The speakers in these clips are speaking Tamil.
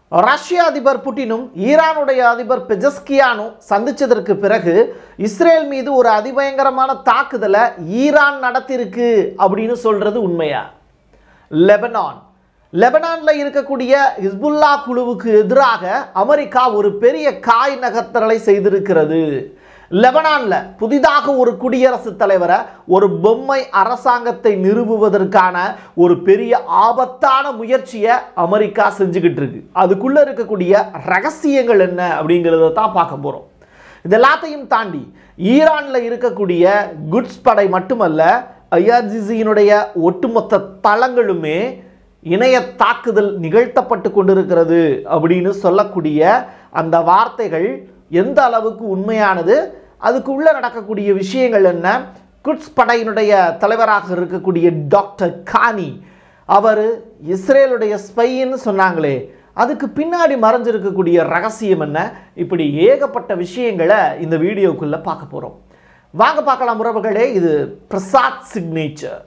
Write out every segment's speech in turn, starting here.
ரஷ்ய அதிபர் புட்டினும் ஈரானுடைய அதிபர் பெஜஸ்கியானும் சந்திச்சதற்கு பிறகு இஸ்ரேல் மீது ஒரு அதிபயங்கரமான தாக்குதலை ஈரான் நடத்தியிருக்கு அப்படின்னு சொல்றது உண்மையா லெபனான் லெபனான்ல இருக்கக்கூடிய ஹிஸ்புல்லா குழுவுக்கு எதிராக அமெரிக்கா ஒரு பெரிய காய் நகர்த்தலை செய்திருக்கிறது லெபனான்ல புதிதாக ஒரு குடியரசுத் தலைவரை ஒரு பொம்மை அரசாங்கத்தை நிறுவுவதற்கான ஒரு பெரிய ஆபத்தான முயற்சியை அமெரிக்கா செஞ்சுக்கிட்டு இருக்கு அதுக்குள்ள இருக்கக்கூடிய ரகசியங்கள் என்ன அப்படிங்கிறத தான் பார்க்க போறோம் இது எல்லாத்தையும் தாண்டி ஈரான்ல இருக்கக்கூடிய குட்ஸ் படை மட்டுமல்ல ஐஆர்ஜிசியினுடைய ஒட்டுமொத்த தளங்களுமே இணைய தாக்குதல் நிகழ்த்தப்பட்டு கொண்டிருக்கிறது அப்படின்னு சொல்லக்கூடிய அந்த வார்த்தைகள் எந்த அளவுக்கு உண்மையானது அதுக்கு உள்ள நடக்கக்கூடிய விஷயங்கள் என்ன குட்ஸ் படையினுடைய தலைவராக இருக்கக்கூடிய டாக்டர் கானி அவர் இஸ்ரேலுடைய ஸ்பைன்னு சொன்னாங்களே அதுக்கு பின்னாடி மறைஞ்சிருக்கக்கூடிய ரகசியம் என்ன இப்படி ஏகப்பட்ட விஷயங்களை இந்த வீடியோக்குள்ள பார்க்க போறோம் வாங்க பார்க்கலாம் உறவுகளே இது பிரசாத் சிக்னேச்சர்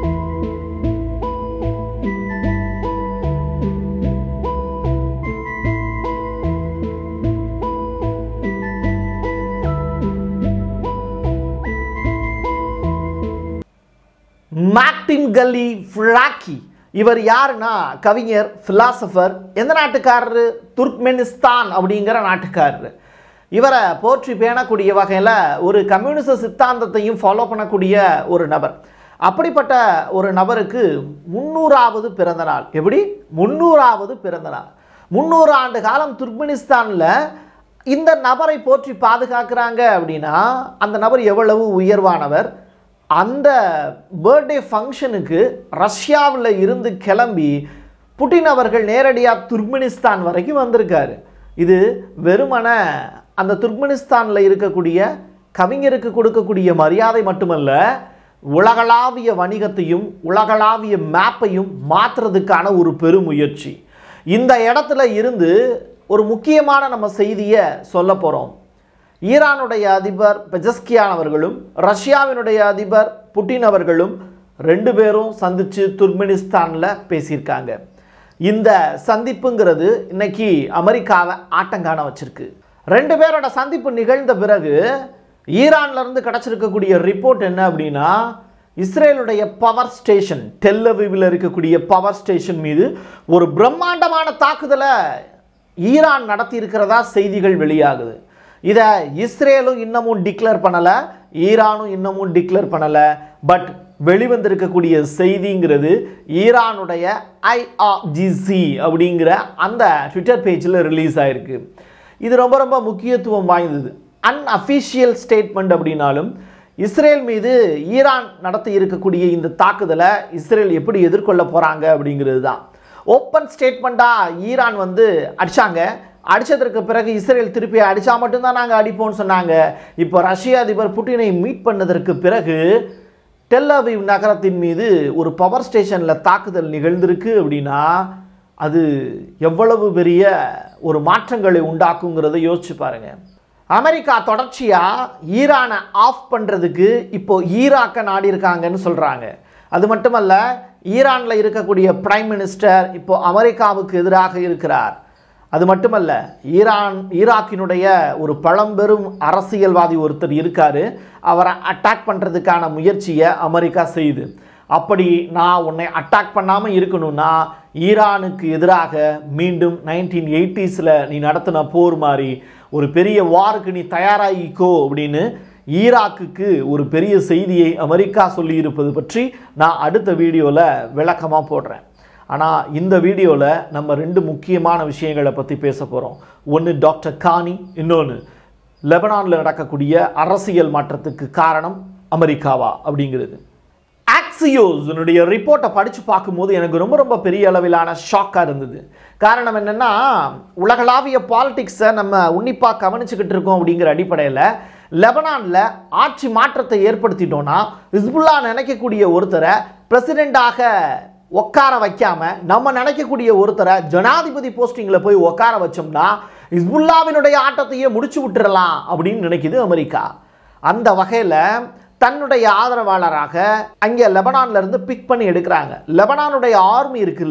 மார்டின் கல்லி ஃபிராக்கி இவர் யாருன்னா கவிஞர் ஃபிலாசபர் எந்த நாட்டுக்காரரு துர்க்மெனிஸ்தான் அப்படிங்கிற நாட்டுக்காரரு இவரை போற்றி பேணக்கூடிய வகையில் ஒரு கம்யூனிச சித்தாந்தத்தையும் ஃபாலோ பண்ணக்கூடிய ஒரு நபர் அப்படிப்பட்ட ஒரு நபருக்கு முந்நூறாவது பிறந்த நாள் எப்படி முந்நூறாவது பிறந்த நாள் முந்நூறு ஆண்டு காலம் துர்க்மெனிஸ்தானில் இந்த நபரை போற்றி பாதுகாக்கிறாங்க அப்படின்னா அந்த நபர் எவ்வளவு உயர்வானவர் அந்த பர்த்டே ஃபங்க்ஷனுக்கு ரஷ்யாவில் இருந்து கிளம்பி புட்டின் அவர்கள் நேரடியாக துர்க்மெனிஸ்தான் வரைக்கும் வந்திருக்காரு இது வெறுமன அந்த துர்க்மெனிஸ்தானில் இருக்கக்கூடிய கவிஞருக்கு கொடுக்கக்கூடிய மரியாதை மட்டுமல்ல உலகளாவிய வணிகத்தையும் உலகளாவிய மேப்பையும் மாற்றுறதுக்கான ஒரு பெருமுயற்சி இந்த இடத்துல இருந்து ஒரு முக்கியமான நம்ம செய்தியை சொல்ல போகிறோம் ஈரானுடைய அதிபர் பெஜஸ்கியான் அவர்களும் ரஷ்யாவினுடைய அதிபர் புட்டின் அவர்களும் ரெண்டு பேரும் சந்திச்சு துர்க்மெனிஸ்தானில் பேசியிருக்காங்க இந்த சந்திப்புங்கிறது இன்னைக்கு அமெரிக்காவை ஆட்டங்காண வச்சிருக்கு ரெண்டு பேரோட சந்திப்பு நிகழ்ந்த பிறகு ஈரான்ல இருந்து கிடைச்சிருக்கக்கூடிய ரிப்போர்ட் என்ன அப்படின்னா இஸ்ரேலுடைய பவர் ஸ்டேஷன் டெல்லவிவில் இருக்கக்கூடிய பவர் ஸ்டேஷன் மீது ஒரு பிரம்மாண்டமான தாக்குதலை ஈரான் நடத்தி இருக்கிறதா செய்திகள் வெளியாகுது இதை இஸ்ரேலும் இன்னமும் டிக்ளேர் பண்ணலை ஈரானும் இன்னமும் டிக்ளேர் பண்ணலை பட் வெளிவந்திருக்கக்கூடிய செய்திங்கிறது ஈரானுடைய ஐஆர்ஜிசி அப்படிங்கிற அந்த ட்விட்டர் பேஜில் ரிலீஸ் ஆயிருக்கு இது ரொம்ப ரொம்ப முக்கியத்துவம் வாய்ந்தது அன்அஃபிஷியல் ஸ்டேட்மெண்ட் அப்படின்னாலும் இஸ்ரேல் மீது ஈரான் நடத்தி இருக்கக்கூடிய இந்த தாக்குதலை இஸ்ரேல் எப்படி எதிர்கொள்ள போகிறாங்க அப்படிங்கிறது தான் ஓப்பன் ஸ்டேட்மெண்ட்டாக ஈரான் வந்து அடித்தாங்க அடித்ததற்கு பிறகு இஸ்ரேல் திருப்பி அடித்தா மட்டும்தான் நாங்கள் அடிப்போம்னு சொன்னாங்க இப்போ ரஷ்ய அதிபர் புட்டினை மீட் பண்ணதற்கு பிறகு டெல்லவிவ் நகரத்தின் மீது ஒரு பவர் ஸ்டேஷனில் தாக்குதல் நிகழ்ந்திருக்கு அப்படின்னா அது எவ்வளவு பெரிய ஒரு மாற்றங்களை உண்டாக்குங்கிறத யோசிச்சு பாருங்க அமெரிக்கா தொடர்ச்சியாக ஈரானை ஆஃப் பண்ணுறதுக்கு இப்போ ஈராக்கை நாடி இருக்காங்கன்னு சொல்கிறாங்க அது மட்டுமல்ல ஈரானில் இருக்கக்கூடிய பிரைம் மினிஸ்டர் இப்போ அமெரிக்காவுக்கு எதிராக இருக்கிறார் அது மட்டுமல்ல ஈரான் ஈராக்கினுடைய ஒரு பழம்பெரும் அரசியல்வாதி ஒருத்தர் இருக்காரு அவரை அட்டாக் பண்ணுறதுக்கான முயற்சியை அமெரிக்கா செய்யுது அப்படி நான் உன்னை அட்டாக் பண்ணாமல் இருக்கணும்னா ஈரானுக்கு எதிராக மீண்டும் நைன்டீன் எயிட்டிஸில் நீ நடத்தின போர் மாதிரி ஒரு பெரிய வாருக்கு நீ தயாராகிக்கோ அப்படின்னு ஈராக்குக்கு ஒரு பெரிய செய்தியை அமெரிக்கா சொல்லியிருப்பது பற்றி நான் அடுத்த வீடியோவில் விளக்கமாக போடுறேன் ஆனால் இந்த வீடியோவில் நம்ம ரெண்டு முக்கியமான விஷயங்களை பற்றி பேச போகிறோம் ஒன்று டாக்டர் கானி இன்னொன்று லெபனானில் நடக்கக்கூடிய அரசியல் மாற்றத்துக்கு காரணம் அமெரிக்காவா அப்படிங்கிறது ஆக்சியோஸனுடைய ரிப்போர்ட்டை படித்து பார்க்கும்போது எனக்கு ரொம்ப ரொம்ப பெரிய அளவிலான ஷாக்காக இருந்தது காரணம் என்னென்னா உலகளாவிய பாலிடிக்ஸை நம்ம உன்னிப்பாக கவனிச்சுக்கிட்டு இருக்கோம் அப்படிங்கிற அடிப்படையில் லெபனானில் ஆட்சி மாற்றத்தை ஏற்படுத்திட்டோன்னா ஹிஸ்புல்லா நினைக்கக்கூடிய ஒருத்தரை பிரசிடெண்ட்டாக உட்கார வைக்காம நம்ம நினைக்கக்கூடிய ஒருத்தரை ஜனாதிபதி போஸ்டிங்கில் போய் உட்கார வச்சோம்னா ஹிஸ்புல்லாவினுடைய ஆட்டத்தையே முடிச்சு விட்டுறலாம் அப்படின்னு நினைக்குது அமெரிக்கா அந்த வகையில் தன்னுடைய ஆதரவாளராக அங்கே லெபனான்ல இருந்து பிக் பண்ணி எடுக்கிறாங்க லெபனானுடைய ஆர்மி இருக்குல்ல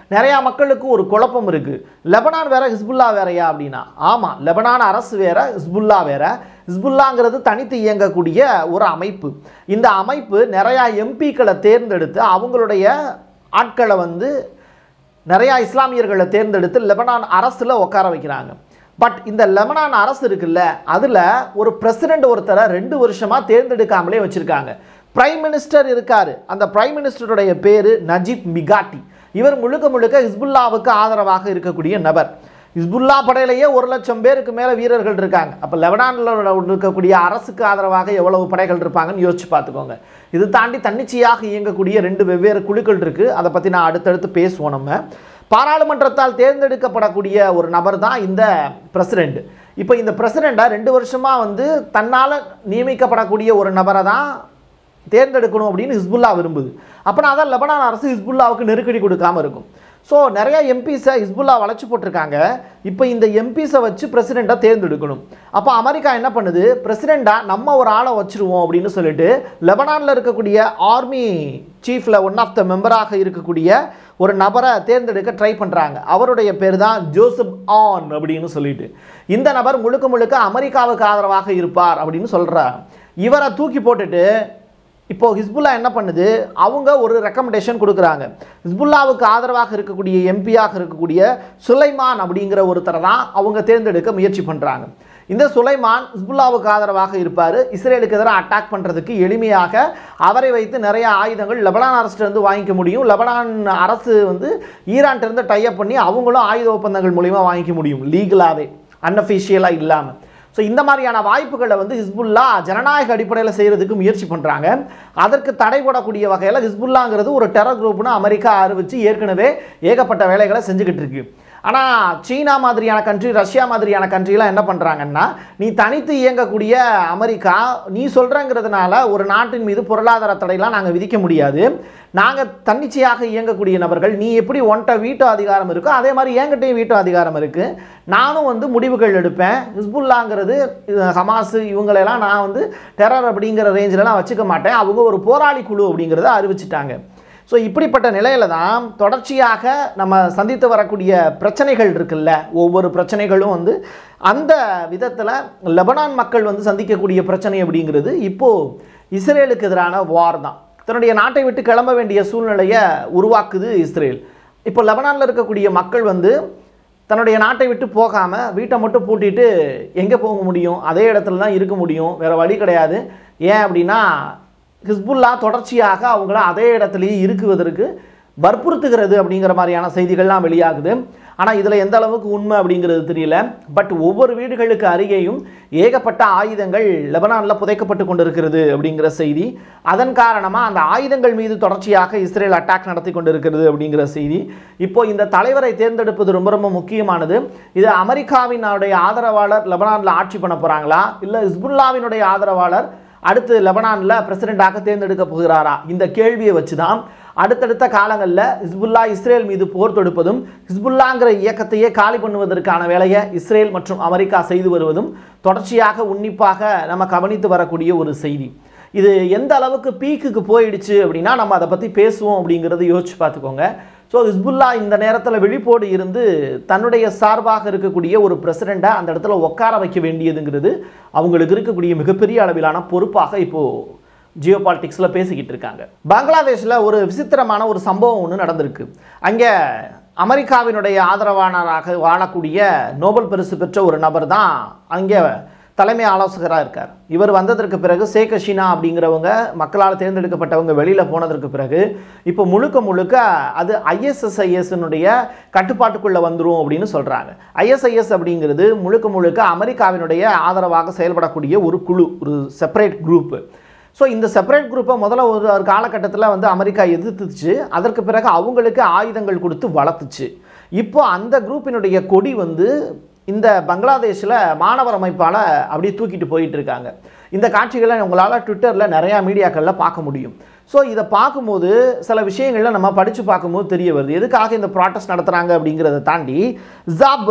நிறையா மக்களுக்கு ஒரு குழப்பம் இருக்குது லெபனான் வேற ஹிஸ்புல்லா வேறயா அப்படின்னா ஆமாம் லெபனான் அரசு வேற ஹிஸ்புல்லா வேற ஹிஸ்புல்லாங்கிறது தனித்து இயங்கக்கூடிய ஒரு அமைப்பு இந்த அமைப்பு நிறையா எம்பிக்களை தேர்ந்தெடுத்து அவங்களுடைய ஆட்களை வந்து நிறையா இஸ்லாமியர்களை தேர்ந்தெடுத்து லெபனான் அரசில் உட்கார வைக்கிறாங்க பட் இந்த லெபனான் அரசு இருக்குல்ல அதில் ஒரு பிரசிடெண்ட் ஒருத்தரை ரெண்டு வருஷமாக தேர்ந்தெடுக்காமலே வச்சுருக்காங்க பிரைம் மினிஸ்டர் இருக்கார் அந்த பிரைம் மினிஸ்டருடைய பேர் நஜீப் மிகாட்டி இவர் முழுக்க முழுக்க ஹிஸ்புல்லாவுக்கு ஆதரவாக இருக்கக்கூடிய நபர் ஹிஸ்புல்லா படையிலேயே ஒரு லட்சம் பேருக்கு மேலே வீரர்கள் இருக்காங்க அப்போ லெபனானில் இருக்கக்கூடிய அரசுக்கு ஆதரவாக எவ்வளவு படைகள் இருப்பாங்கன்னு யோசிச்சு பார்த்துக்கோங்க இது தாண்டி தன்னிச்சையாக இயங்கக்கூடிய ரெண்டு வெவ்வேறு குழுக்கள் இருக்குது அதை பற்றி நான் அடுத்தடுத்து பேசுவோம் நம்ம பாராளுமன்றத்தால் தேர்ந்தெடுக்கப்படக்கூடிய ஒரு நபர் தான் இந்த பிரசிடெண்ட் இப்போ இந்த பிரசிடெண்ட்டை ரெண்டு வருஷமாக வந்து தன்னால் நியமிக்கப்படக்கூடிய ஒரு நபரை தான் தேர்ந்தெடுக்கணும் அப்படின்னு ஹிஸ்புல்லா விரும்புது அப்போனா தான் லெபனான் அரசு ஹிஸ்புல்லாவுக்கு நெருக்கடி கொடுக்காம இருக்கும் ஸோ நிறைய எம்பிஸை ஹிஸ்புல்லா வளைச்சு போட்டிருக்காங்க இப்போ இந்த எம்பிஸை வச்சு பிரசிடெண்ட்டாக தேர்ந்தெடுக்கணும் அப்போ அமெரிக்கா என்ன பண்ணுது பிரசிடெண்ட்டாக நம்ம ஒரு ஆளை வச்சிருவோம் அப்படின்னு சொல்லிட்டு லெபனானில் இருக்கக்கூடிய ஆர்மி சீஃபில் ஒன் ஆஃப் த மெம்பராக இருக்கக்கூடிய ஒரு நபரை தேர்ந்தெடுக்க ட்ரை பண்ணுறாங்க அவருடைய பேர் தான் ஜோசப் ஆன் அப்படின்னு சொல்லிட்டு இந்த நபர் முழுக்க முழுக்க அமெரிக்காவுக்கு ஆதரவாக இருப்பார் அப்படின்னு சொல்கிறார் இவரை தூக்கி போட்டுட்டு இப்போ ஹிஸ்புல்லா என்ன பண்ணுது அவங்க ஒரு ரெக்கமெண்டேஷன் கொடுக்குறாங்க ஹிஸ்புல்லாவுக்கு ஆதரவாக இருக்கக்கூடிய எம்பியாக இருக்கக்கூடிய சுலைமான் அப்படிங்கிற ஒருத்தரை தான் அவங்க தேர்ந்தெடுக்க முயற்சி பண்ணுறாங்க இந்த சுலைமான் ஹிஸ்புல்லாவுக்கு ஆதரவாக இருப்பார் இஸ்ரேலுக்கு எதிராக அட்டாக் பண்ணுறதுக்கு எளிமையாக அவரை வைத்து நிறைய ஆயுதங்கள் லெபனான் அரசிலிருந்து வாங்கிக்க முடியும் லெபனான் அரசு வந்து ஈரான்கிட்டருந்து டைப் பண்ணி அவங்களும் ஆயுத ஒப்பந்தங்கள் மூலிமா வாங்கிக்க முடியும் லீகலாகவே அன்அஃபிஷியலாக இல்லாமல் ஸோ இந்த மாதிரியான வாய்ப்புகளை வந்து ஹிஸ்புல்லா ஜனநாயக அடிப்படையில் செய்கிறதுக்கு முயற்சி பண்ணுறாங்க அதற்கு தடை போடக்கூடிய வகையில் ஹிஸ்புல்லாங்கிறது ஒரு டெரர் குரூப்னு அமெரிக்கா அறிவித்து ஏற்கனவே ஏகப்பட்ட வேலைகளை செஞ்சுக்கிட்டு இருக்கு ஆனால் சீனா மாதிரியான கண்ட்ரி ரஷ்யா மாதிரியான கண்ட்ரிலாம் என்ன பண்ணுறாங்கன்னா நீ தனித்து இயங்கக்கூடிய அமெரிக்கா நீ சொல்கிறங்கிறதுனால ஒரு நாட்டின் மீது பொருளாதார தடையெல்லாம் நாங்கள் விதிக்க முடியாது நாங்கள் தன்னிச்சையாக இயங்கக்கூடிய நபர்கள் நீ எப்படி ஒன்ட்ட வீட்டு அதிகாரம் இருக்கோ அதே மாதிரி என்கிட்டையும் வீட்டு அதிகாரம் இருக்குது நானும் வந்து முடிவுகள் எடுப்பேன் ஹிஸ்புல்லாங்கிறது இது ஹமாஸ் இவங்களெல்லாம் நான் வந்து டெரர் அப்படிங்கிற ரேஞ்சிலலாம் வச்சுக்க மாட்டேன் அவங்க ஒரு போராளி குழு அப்படிங்கிறத அறிவிச்சிட்டாங்க ஸோ இப்படிப்பட்ட நிலையில தான் தொடர்ச்சியாக நம்ம சந்தித்து வரக்கூடிய பிரச்சனைகள் இருக்குல்ல ஒவ்வொரு பிரச்சனைகளும் வந்து அந்த விதத்தில் லெபனான் மக்கள் வந்து சந்திக்கக்கூடிய பிரச்சனை அப்படிங்கிறது இப்போது இஸ்ரேலுக்கு எதிரான வார் தான் தன்னுடைய நாட்டை விட்டு கிளம்ப வேண்டிய சூழ்நிலையை உருவாக்குது இஸ்ரேல் இப்போ லெபனானில் இருக்கக்கூடிய மக்கள் வந்து தன்னுடைய நாட்டை விட்டு போகாமல் வீட்டை மட்டும் பூட்டிட்டு எங்கே போக முடியும் அதே இடத்துல தான் இருக்க முடியும் வேறு வழி கிடையாது ஏன் அப்படின்னா ஹிஸ்புல்லா தொடர்ச்சியாக அவங்கள அதே இடத்துலையே இருக்குவதற்கு வற்புறுத்துகிறது அப்படிங்கிற மாதிரியான செய்திகள்லாம் வெளியாகுது ஆனால் இதில் எந்த அளவுக்கு உண்மை அப்படிங்கிறது தெரியல பட் ஒவ்வொரு வீடுகளுக்கு அருகேயும் ஏகப்பட்ட ஆயுதங்கள் லெபனானில் புதைக்கப்பட்டு கொண்டிருக்கிறது அப்படிங்கிற செய்தி அதன் காரணமாக அந்த ஆயுதங்கள் மீது தொடர்ச்சியாக இஸ்ரேல் அட்டாக் நடத்தி கொண்டிருக்கிறது அப்படிங்கிற செய்தி இப்போ இந்த தலைவரை தேர்ந்தெடுப்பது ரொம்ப ரொம்ப முக்கியமானது இது அமெரிக்காவினுடைய ஆதரவாளர் லெபனானில் ஆட்சி பண்ண போகிறாங்களா இல்லை ஹிஸ்புல்லாவினுடைய ஆதரவாளர் அடுத்து லெபனானில் பிரசிடெண்டாக தேர்ந்தெடுக்க போகிறாரா இந்த கேள்வியை வச்சு தான் அடுத்தடுத்த காலங்களில் ஹிஸ்புல்லா இஸ்ரேல் மீது போர் தொடுப்பதும் ஹிஸ்புல்லாங்கிற இயக்கத்தையே காலி பண்ணுவதற்கான வேலையை இஸ்ரேல் மற்றும் அமெரிக்கா செய்து வருவதும் தொடர்ச்சியாக உன்னிப்பாக நம்ம கவனித்து வரக்கூடிய ஒரு செய்தி இது எந்த அளவுக்கு பீக்குக்கு போயிடுச்சு அப்படின்னா நம்ம அதை பற்றி பேசுவோம் அப்படிங்கிறத யோசிச்சு பார்த்துக்கோங்க ஸோ ஹிஸ்புல்லா இந்த நேரத்தில் விழிப்போடு இருந்து தன்னுடைய சார்பாக இருக்கக்கூடிய ஒரு பிரசிடெண்ட்டை அந்த இடத்துல உட்கார வைக்க வேண்டியதுங்கிறது அவங்களுக்கு இருக்கக்கூடிய மிகப்பெரிய அளவிலான பொறுப்பாக இப்போது ஜியோ பாலிட்டிக்ஸில் பேசிக்கிட்டு இருக்காங்க பங்களாதேஷில் ஒரு விசித்திரமான ஒரு சம்பவம் ஒன்று நடந்திருக்கு அங்கே அமெரிக்காவினுடைய ஆதரவாளராக வாழக்கூடிய நோபல் பரிசு பெற்ற ஒரு நபர் தான் அங்கே தலைமை ஆலோசகராக இருக்கார் இவர் வந்ததற்கு பிறகு ஷேக் ஹசீனா அப்படிங்கிறவங்க மக்களால் தேர்ந்தெடுக்கப்பட்டவங்க வெளியில் போனதற்கு பிறகு இப்போ முழுக்க முழுக்க அது ஐஎஸ்எஸ்ஐஎஸ்னுடைய கட்டுப்பாட்டுக்குள்ளே வந்துடும் அப்படின்னு சொல்கிறாங்க ஐஎஸ்ஐஎஸ் அப்படிங்கிறது முழுக்க முழுக்க அமெரிக்காவினுடைய ஆதரவாக செயல்படக்கூடிய ஒரு குழு ஒரு செப்பரேட் குரூப்பு ஸோ இந்த செப்பரேட் குரூப்பை முதல்ல ஒரு ஒரு காலகட்டத்தில் வந்து அமெரிக்கா எதிர்த்துச்சு அதற்கு பிறகு அவங்களுக்கு ஆயுதங்கள் கொடுத்து வளர்த்துச்சு இப்போ அந்த குரூப்பினுடைய கொடி வந்து இந்த பங்களாதேஷில் மாணவர் அமைப்பால் அப்படியே தூக்கிட்டு போயிட்டு இருக்காங்க இந்த காட்சிகளை உங்களால் ட்விட்டரில் நிறையா மீடியாக்களில் பார்க்க முடியும் ஸோ இதை பார்க்கும்போது சில விஷயங்களை நம்ம படித்து பார்க்கும்போது தெரிய வருது எதுக்காக இந்த ப்ராட்டஸ்ட் நடத்துகிறாங்க அப்படிங்கிறத தாண்டி ஜாப்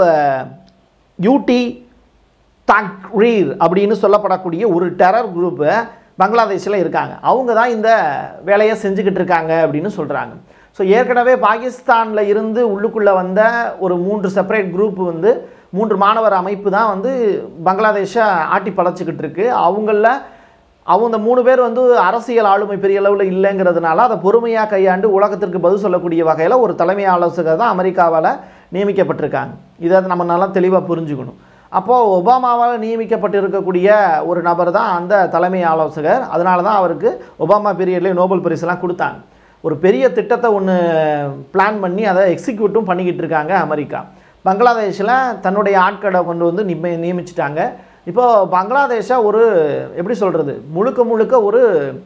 யூடி தக்ரீர் அப்படின்னு சொல்லப்படக்கூடிய ஒரு டெரர் குரூப்பு பங்களாதேஷில் இருக்காங்க அவங்க தான் இந்த வேலையை செஞ்சுக்கிட்டு இருக்காங்க அப்படின்னு சொல்கிறாங்க ஸோ ஏற்கனவே பாகிஸ்தானில் இருந்து உள்ளுக்குள்ளே வந்த ஒரு மூன்று செப்பரேட் குரூப் வந்து மூன்று மாணவர் அமைப்பு தான் வந்து பங்களாதேஷை ஆட்டி பழச்சிக்கிட்டு இருக்கு அவங்கள அவங்க மூணு பேர் வந்து அரசியல் ஆளுமை பெரிய அளவில் இல்லைங்கிறதுனால அதை பொறுமையாக கையாண்டு உலகத்திற்கு பதில் சொல்லக்கூடிய வகையில் ஒரு தலைமை ஆலோசகர் தான் அமெரிக்காவால் நியமிக்கப்பட்டிருக்காங்க இதை நம்ம நல்லா தெளிவாக புரிஞ்சுக்கணும் அப்போது ஒபாமாவால் நியமிக்கப்பட்டிருக்கக்கூடிய ஒரு நபர் தான் அந்த தலைமை ஆலோசகர் அதனால தான் அவருக்கு ஒபாமா பீரியட்லேயே நோபல் பரிசுலாம் கொடுத்தாங்க ஒரு பெரிய திட்டத்தை ஒன்று பிளான் பண்ணி அதை எக்ஸிக்யூட்டும் பண்ணிக்கிட்டு இருக்காங்க அமெரிக்கா பங்களாதேஷில் தன்னுடைய ஆட்களை கொண்டு வந்து நியமி நியமிச்சிட்டாங்க இப்போ பங்களாதேஷை ஒரு எப்படி சொல்கிறது முழுக்க முழுக்க ஒரு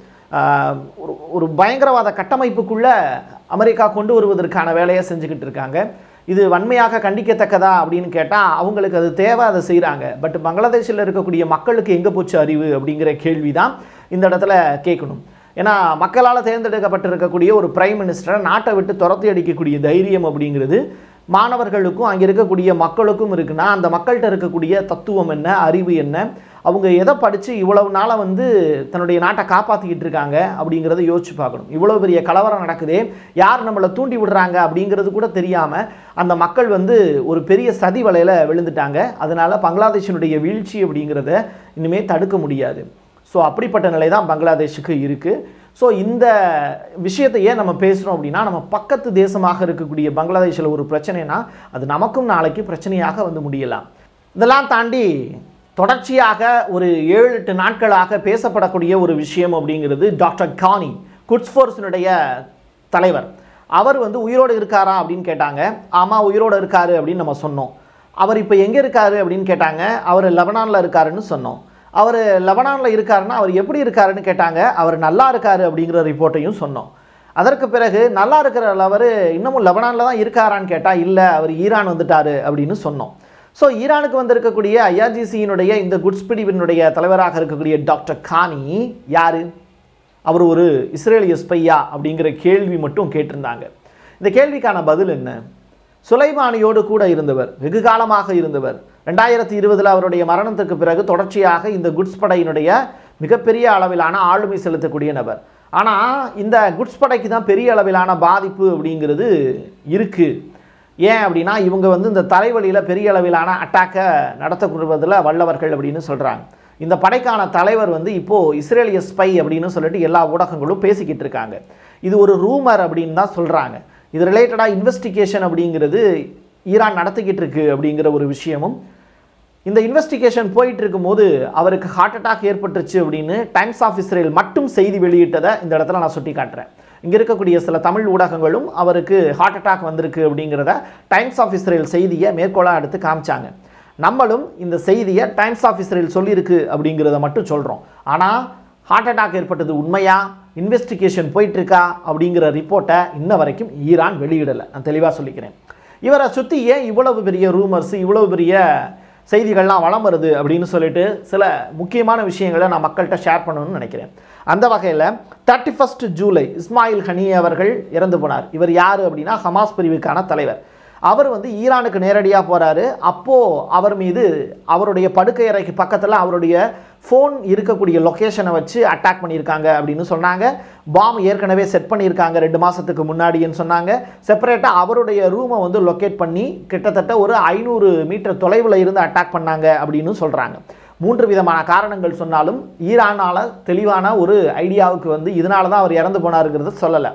ஆஹ், ஒரு ஒரு பயங்கரவாத கட்டமைப்புக்குள்ளே அமெரிக்கா கொண்டு வருவதற்கான வேலையை செஞ்சுக்கிட்டு இருக்காங்க இது வன்மையாக கண்டிக்கத்தக்கதா அப்படின்னு கேட்டால் அவங்களுக்கு அது தேவை அதை செய்கிறாங்க பட் பங்களாதேஷில் இருக்கக்கூடிய மக்களுக்கு எங்கே போச்சு அறிவு அப்படிங்கிற கேள்வி தான் இந்த இடத்துல கேட்கணும் ஏன்னா மக்களால் தேர்ந்தெடுக்கப்பட்டிருக்கக்கூடிய ஒரு பிரைம் மினிஸ்டரை நாட்டை விட்டு துரத்தி அடிக்கக்கூடிய தைரியம் அப்படிங்கிறது மாணவர்களுக்கும் அங்கே இருக்கக்கூடிய மக்களுக்கும் இருக்குன்னா அந்த மக்கள்கிட்ட இருக்கக்கூடிய தத்துவம் என்ன அறிவு என்ன அவங்க எதை படித்து இவ்வளவு நாளாக வந்து தன்னுடைய நாட்டை காப்பாற்றிக்கிட்டு இருக்காங்க அப்படிங்கிறத யோசிச்சு பார்க்கணும் இவ்வளோ பெரிய கலவரம் நடக்குதே யார் நம்மளை தூண்டி விடுறாங்க அப்படிங்கிறது கூட தெரியாமல் அந்த மக்கள் வந்து ஒரு பெரிய சதி வலையில் விழுந்துட்டாங்க அதனால பங்களாதேஷினுடைய வீழ்ச்சி அப்படிங்கிறத இனிமேல் தடுக்க முடியாது ஸோ அப்படிப்பட்ட நிலை தான் பங்களாதேஷுக்கு இருக்குது ஸோ இந்த விஷயத்தை ஏன் நம்ம பேசுகிறோம் அப்படின்னா நம்ம பக்கத்து தேசமாக இருக்கக்கூடிய பங்களாதேஷில் ஒரு பிரச்சனைனா அது நமக்கும் நாளைக்கு பிரச்சனையாக வந்து முடியலாம் இதெல்லாம் தாண்டி தொடர்ச்சியாக ஒரு ஏழு எட்டு நாட்களாக பேசப்படக்கூடிய ஒரு விஷயம் அப்படிங்கிறது டாக்டர் கானி குட்ஸ்ஃபோர்ஸினுடைய தலைவர் அவர் வந்து உயிரோடு இருக்காரா அப்படின்னு கேட்டாங்க ஆமாம் உயிரோடு இருக்காரு அப்படின்னு நம்ம சொன்னோம் அவர் இப்போ எங்கே இருக்காரு அப்படின்னு கேட்டாங்க அவர் லெபனானில் இருக்காருன்னு சொன்னோம் அவர் லெபனானில் இருக்காருன்னா அவர் எப்படி இருக்காருன்னு கேட்டாங்க அவர் நல்லா இருக்காரு அப்படிங்கிற ரிப்போர்ட்டையும் சொன்னோம் அதற்கு பிறகு நல்லா இருக்கிற அவர் இன்னமும் லெபனானில் தான் இருக்காரான்னு கேட்டால் இல்லை அவர் ஈரான் வந்துட்டாரு அப்படின்னு சொன்னோம் ஸோ ஈரானுக்கு வந்திருக்கக்கூடிய ஐஆர்ஜிசியினுடைய இந்த குட்ஸ் பிரிவினுடைய தலைவராக இருக்கக்கூடிய டாக்டர் கானி யாரு அவர் ஒரு இஸ்ரேலிய ஸ்பையா அப்படிங்கிற கேள்வி மட்டும் கேட்டிருந்தாங்க இந்த கேள்விக்கான பதில் என்ன சுலைமானியோடு கூட இருந்தவர் வெகு காலமாக இருந்தவர் ரெண்டாயிரத்தி இருபதில் அவருடைய மரணத்துக்கு பிறகு தொடர்ச்சியாக இந்த குட்ஸ் படையினுடைய மிகப்பெரிய அளவிலான ஆளுமை செலுத்தக்கூடிய நபர் ஆனால் இந்த குட்ஸ் படைக்கு தான் பெரிய அளவிலான பாதிப்பு அப்படிங்கிறது இருக்குது ஏன் அப்படின்னா இவங்க வந்து இந்த தலைவலியில் பெரிய அளவிலான அட்டாக்கை நடத்தப்படுவதில் வல்லவர்கள் அப்படின்னு சொல்கிறாங்க இந்த படைக்கான தலைவர் வந்து இப்போது இஸ்ரேலிய ஸ்பை அப்படின்னு சொல்லிட்டு எல்லா ஊடகங்களும் பேசிக்கிட்டு இருக்காங்க இது ஒரு ரூமர் அப்படின்னு தான் சொல்கிறாங்க இது ரிலேட்டடாக இன்வெஸ்டிகேஷன் அப்படிங்கிறது ஈரான் நடத்திக்கிட்டு இருக்கு அப்படிங்கிற ஒரு விஷயமும் இந்த இன்வெஸ்டிகேஷன் போயிட்டு இருக்கும்போது அவருக்கு ஹார்ட் அட்டாக் ஏற்பட்டுருச்சு அப்படின்னு டைம்ஸ் ஆஃப் இஸ்ரேல் மட்டும் செய்தி வெளியிட்டதை இந்த இடத்துல நான் சுட்டி காட்டுறேன் இங்கே இருக்கக்கூடிய சில தமிழ் ஊடகங்களும் அவருக்கு ஹார்ட் அட்டாக் வந்திருக்கு அப்படிங்கிறத டைம்ஸ் ஆஃப் இஸ்ரேல் செய்தியை மேற்கோளாக எடுத்து காமிச்சாங்க நம்மளும் இந்த செய்தியை டைம்ஸ் ஆஃப் இஸ்ரேல் சொல்லியிருக்கு அப்படிங்கிறத மட்டும் சொல்கிறோம் ஆனால் ஹார்ட் அட்டாக் ஏற்பட்டது உண்மையா இன்வெஸ்டிகேஷன் போயிட்டுருக்கா அப்படிங்கிற ரிப்போர்ட்டை இன்ன வரைக்கும் ஈரான் வெளியிடலை நான் தெளிவாக சொல்லிக்கிறேன் இவரை சுற்றி ஏன் இவ்வளவு பெரிய ரூமர்ஸ் இவ்வளவு பெரிய செய்திகள்லாம் வளம் வருது அப்படின்னு சொல்லிட்டு சில முக்கியமான விஷயங்களை நான் மக்கள்கிட்ட ஷேர் பண்ணணும்னு நினைக்கிறேன் அந்த வகையில் thirty first July Ismail Haniyeh அவர்கள் இறந்து போனார் இவர் யார் அப்படின்னா ஹமாஸ் பிரிவுக்கான தலைவர் அவர் வந்து ஈரானுக்கு நேரடியாக போகிறாரு அப்போது அவர் மீது அவருடைய படுக்கை அறைக்கு பக்கத்தில் அவருடைய ஃபோன் இருக்கக்கூடிய லொக்கேஷனை வச்சு அட்டாக் பண்ணியிருக்காங்க அப்படின்னு சொன்னாங்க பாம் ஏற்கனவே செட் பண்ணியிருக்காங்க ரெண்டு மாதத்துக்கு முன்னாடின்னு சொன்னாங்க செப்பரேட்டாக அவருடைய ரூமை வந்து லொக்கேட் பண்ணி கிட்டத்தட்ட ஒரு ஐநூறு மீட்டர் தொலைவில் இருந்து அட்டாக் பண்ணாங்க அப்படின்னு சொல்கிறாங்க மூன்று விதமான காரணங்கள் சொன்னாலும் ஈரானால் தெளிவான ஒரு ஐடியாவுக்கு வந்து இதனால தான் அவர் இறந்து போனாருங்கிறத சொல்லலை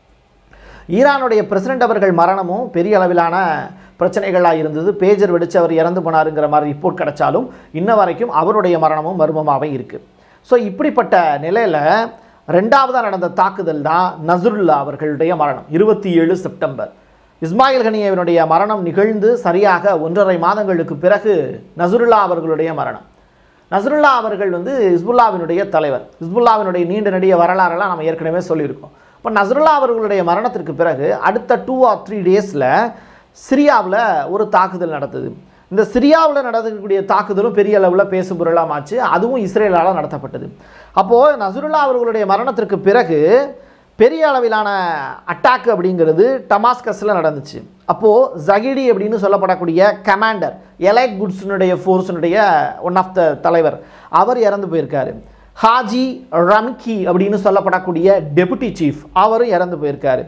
ஈரானுடைய பிரசிடென்ட் அவர்கள் மரணமும் பெரிய அளவிலான பிரச்சனைகளாக இருந்தது பேஜர் வெடிச்சு அவர் இறந்து போனாருங்கிற மாதிரி ரிப்போர்ட் கிடைச்சாலும் இன்ன வரைக்கும் அவருடைய மரணமும் மர்மமாகவே இருக்குது ஸோ இப்படிப்பட்ட நிலையில் ரெண்டாவதாக நடந்த தாக்குதல் தான் நசருல்லா அவர்களுடைய மரணம் இருபத்தி ஏழு செப்டம்பர் இஸ்மாயில் கனியவனுடைய மரணம் நிகழ்ந்து சரியாக ஒன்றரை மாதங்களுக்கு பிறகு நசருல்லா அவர்களுடைய மரணம் நசருல்லா அவர்கள் வந்து ஹிஸ்புல்லாவினுடைய தலைவர் ஹிஸ்புல்லாவினுடைய நீண்ட நெடிய வரலாறெல்லாம் நம்ம ஏற்கனவே சொல்லியிருக்கோம் இப்போ நசருல்லா அவர்களுடைய மரணத்திற்கு பிறகு அடுத்த டூ ஆர் த்ரீ டேஸில் சிரியாவில் ஒரு தாக்குதல் நடந்தது இந்த சிரியாவில் நடக்கக்கூடிய தாக்குதலும் பெரிய அளவில் பேசும் பொருளாமாச்சு அதுவும் இஸ்ரேலால் நடத்தப்பட்டது அப்போது நசருல்லா அவர்களுடைய மரணத்திற்கு பிறகு பெரிய அளவிலான அட்டாக் அப்படிங்கிறது டமாஸ்கஸில் நடந்துச்சு அப்போது ஜகிடி அப்படின்னு சொல்லப்படக்கூடிய கமாண்டர் எலைட் குட்ஸினுடைய ஃபோர்ஸினுடைய ஒன் ஆஃப் த தலைவர் அவர் இறந்து போயிருக்காரு ஹாஜி ரம்கி அப்படின்னு சொல்லப்படக்கூடிய டெபுட்டி சீஃப் அவரும் இறந்து போயிருக்காரு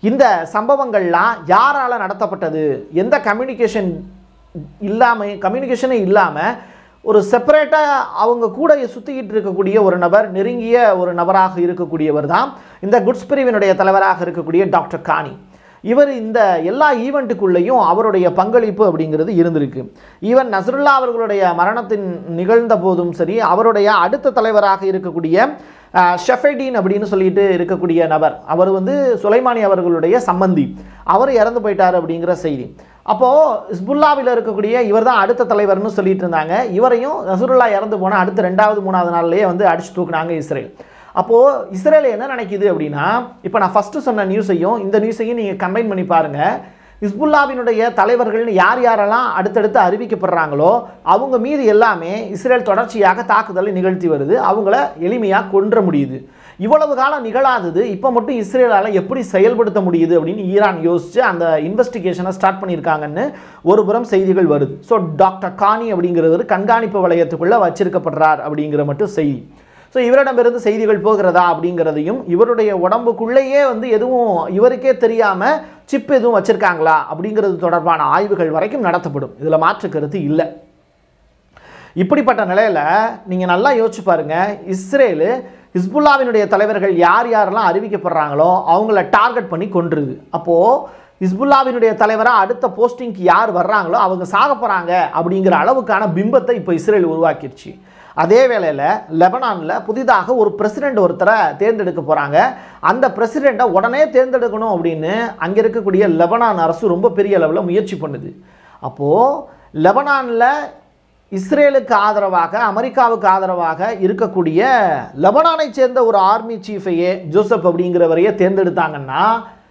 இந்த சம்பவங்கள்லாம் யாரால நடத்தப்பட்டது எந்த கம்யூனிகேஷன் இல்லாமல் கம்யூனிகேஷனே இல்லாமல் ஒரு செப்பரேட்டாக அவங்க கூட சுற்றிக்கிட்டு இருக்கக்கூடிய ஒரு நபர் நெருங்கிய ஒரு நபராக இருக்கக்கூடியவர் தான் இந்த குட்ஸ் பிரிவினுடைய தலைவராக இருக்கக்கூடிய டாக்டர் கானி இவர் இந்த எல்லா ஈவெண்ட்டுக்குள்ளேயும் அவருடைய பங்களிப்பு அப்படிங்கிறது இருந்திருக்கு ஈவன் நசருல்லா அவர்களுடைய மரணத்தின் நிகழ்ந்த போதும் சரி அவருடைய அடுத்த தலைவராக இருக்கக்கூடிய அஹ், ஷெஃபைடீன் அப்படின்னு சொல்லிட்டு இருக்கக்கூடிய நபர் அவர் வந்து சுலைமானி அவர்களுடைய சம்பந்தி அவர் இறந்து போயிட்டார் அப்படிங்கிற செய்தி அப்போது இஸ்புல்லாவில் இருக்கக்கூடிய இவர் தான் அடுத்த தலைவர்னு சொல்லிட்டு இருந்தாங்க இவரையும் நசருல்லா இறந்து போனால் அடுத்த ரெண்டாவது மூணாவது நாள்லேயே வந்து அடிச்சு தூக்குனாங்க இஸ்ரேல் அப்போது இஸ்ரேல் என்ன நினைக்குது அப்படின்னா இப்போ நான் ஃபஸ்ட்டு சொன்ன நியூஸையும் இந்த நியூஸையும் நீங்கள் கம்பைன் பண்ணி பாருங்கள் இஸ்புல்லாவினுடைய தலைவர்கள்னு யார் யாரெல்லாம் அடுத்தடுத்து அறிவிக்கப்படுறாங்களோ அவங்க மீது எல்லாமே இஸ்ரேல் தொடர்ச்சியாக தாக்குதலை நிகழ்த்தி வருது அவங்கள எளிமையாக கொன்ற முடியுது இவ்வளவு காலம் நிகழாதது இப்போ மட்டும் இஸ்ரேலால் எப்படி செயல்படுத்த முடியுது அப்படின்னு ஈரான் யோசிச்சு அந்த இன்வெஸ்டிகேஷனை ஸ்டார்ட் பண்ணியிருக்காங்கன்னு ஒரு புறம் செய்திகள் வருது ஸோ டாக்டர் கானி அப்படிங்கிறவர் கண்காணிப்பு வளையத்துக்குள்ளே வச்சிருக்கப்படுறார் அப்படிங்கிற மட்டும் செய்தி ஸோ இவரிடமிருந்து செய்திகள் போகிறதா அப்படிங்கிறதையும் இவருடைய உடம்புக்குள்ளேயே வந்து எதுவும் இவருக்கே தெரியாமல் சிப் எதுவும் வச்சுருக்காங்களா அப்படிங்கிறது தொடர்பான ஆய்வுகள் வரைக்கும் நடத்தப்படும் இதில் மாற்று கருத்து இல்லை இப்படிப்பட்ட நிலையில் நீங்கள் நல்லா யோசிச்சு பாருங்க இஸ்ரேலு ஹிஸ்புல்லாவினுடைய தலைவர்கள் யார் யாரெல்லாம் அறிவிக்கப்படுறாங்களோ அவங்கள டார்கெட் பண்ணி கொன்றுது அப்போது ஹிஸ்புல்லாவினுடைய தலைவராக அடுத்த போஸ்டிங்க்கு யார் வர்றாங்களோ அவங்க சாக போகிறாங்க அப்படிங்கிற அளவுக்கான பிம்பத்தை இப்போ இஸ்ரேல் உருவாக்கிடுச்சு அதே வேளையில் லெபனானில் புதிதாக ஒரு பிரசிடெண்ட் ஒருத்தரை தேர்ந்தெடுக்க போகிறாங்க அந்த பிரசிடெண்ட்டை உடனே தேர்ந்தெடுக்கணும் அப்படின்னு அங்கே இருக்கக்கூடிய லெபனான் அரசு ரொம்ப பெரிய அளவில் முயற்சி பண்ணுது அப்போது லெபனானில் இஸ்ரேலுக்கு ஆதரவாக அமெரிக்காவுக்கு ஆதரவாக இருக்கக்கூடிய லெபனானை சேர்ந்த ஒரு ஆர்மி சீஃபையே ஜோசப் அப்படிங்கிறவரையே தேர்ந்தெடுத்தாங்கன்னா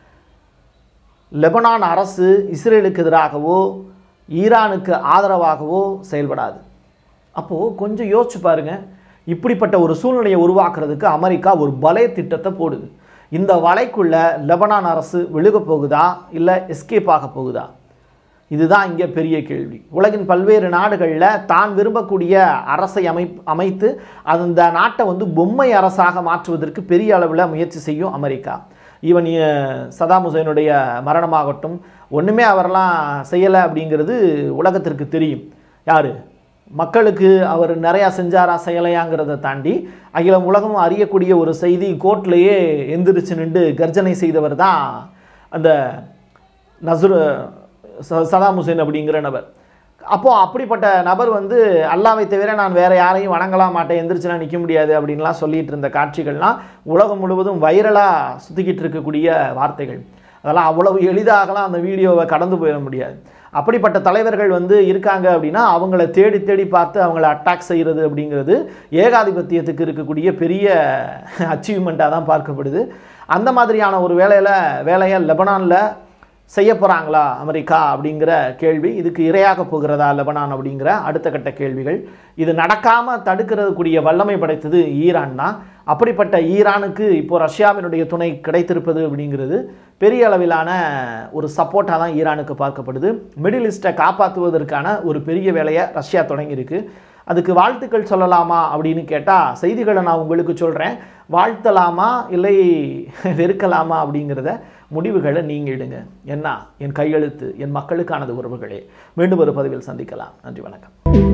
லெபனான் அரசு இஸ்ரேலுக்கு எதிராகவோ ஈரானுக்கு ஆதரவாகவோ செயல்படாது அப்போது கொஞ்சம் யோசிச்சு பாருங்க இப்படிப்பட்ட ஒரு சூழ்நிலையை உருவாக்குறதுக்கு அமெரிக்கா ஒரு வலை திட்டத்தை போடுது இந்த வலைக்குள்ள லெபனான் அரசு விழுக போகுதா இல்லை எஸ்கேப் ஆக போகுதா இதுதான் இங்கே பெரிய கேள்வி உலகின் பல்வேறு நாடுகளில் தான் விரும்பக்கூடிய அரசை அமை அமைத்து அந்த நாட்டை வந்து பொம்மை அரசாக மாற்றுவதற்கு பெரிய அளவில் முயற்சி செய்யும் அமெரிக்கா ஈவன் சதாம் ஹுசைனுடைய மரணமாகட்டும் ஒன்றுமே அவரெல்லாம் செய்யலை அப்படிங்கிறது உலகத்திற்கு தெரியும் யார் மக்களுக்கு அவர் நிறையா செஞ்சாரா செய்யலையாங்கிறத தாண்டி அகிலம் உலகம் அறியக்கூடிய ஒரு செய்தி கோர்ட்லேயே எந்திரிச்சு நின்று கர்ஜனை செய்தவர் தான் அந்த நசுரு ச- சதாம் ஹுசேன் அப்படிங்கிற நபர் அப்போது அப்படிப்பட்ட நபர் வந்து அல்லாவை தவிர நான் வேறு யாரையும் வணங்கலா மாட்டேன் எந்திரிச்சுலாம் நிற்க முடியாது அப்படின்லாம் சொல்லிட்டு இருந்த காட்சிகள்லாம் உலகம் முழுவதும் வைரலாக சுற்றிக்கிட்டு இருக்கக்கூடிய வார்த்தைகள் அதெல்லாம் அவ்வளவு எளிதாகலாம் அந்த வீடியோவை கடந்து போயிட முடியாது அப்படிப்பட்ட தலைவர்கள் வந்து இருக்காங்க அப்படின்னா அவங்கள தேடி தேடி பார்த்து அவங்கள அட்டாக் செய்கிறது அப்படிங்கிறது ஏகாதிபத்தியத்துக்கு இருக்கக்கூடிய பெரிய அச்சீவ்மெண்ட்டாக தான் பார்க்கப்படுது அந்த மாதிரியான ஒரு வேலையில் வேலையை லெபனானில் செய்ய போகிறாங்களா அமெரிக்கா அப்படிங்கிற கேள்வி இதுக்கு இரையாக போகிறதா லெபனான் அப்படிங்கிற அடுத்த கட்ட கேள்விகள் இது நடக்காமல் தடுக்கிறதுக்குரிய வல்லமை படைத்தது ஈரான் தான் அப்படிப்பட்ட ஈரானுக்கு இப்போ ரஷ்யாவினுடைய துணை கிடைத்திருப்பது அப்படிங்கிறது பெரிய அளவிலான ஒரு சப்போர்ட்டாக தான் ஈரானுக்கு பார்க்கப்படுது மிடில் ஈஸ்ட்டை காப்பாற்றுவதற்கான ஒரு பெரிய வேலையை ரஷ்யா தொடங்கியிருக்கு அதுக்கு வாழ்த்துக்கள் சொல்லலாமா அப்படின்னு கேட்டால் செய்திகளை நான் உங்களுக்கு சொல்கிறேன் வாழ்த்தலாமா இல்லை வெறுக்கலாமா அப்படிங்கிறத முடிவுகளை நீங்கள் இடுங்க என்ன என் கையெழுத்து என் மக்களுக்கானது உறவுகளே மீண்டும் ஒரு பதிவில் சந்திக்கலாம் நன்றி வணக்கம்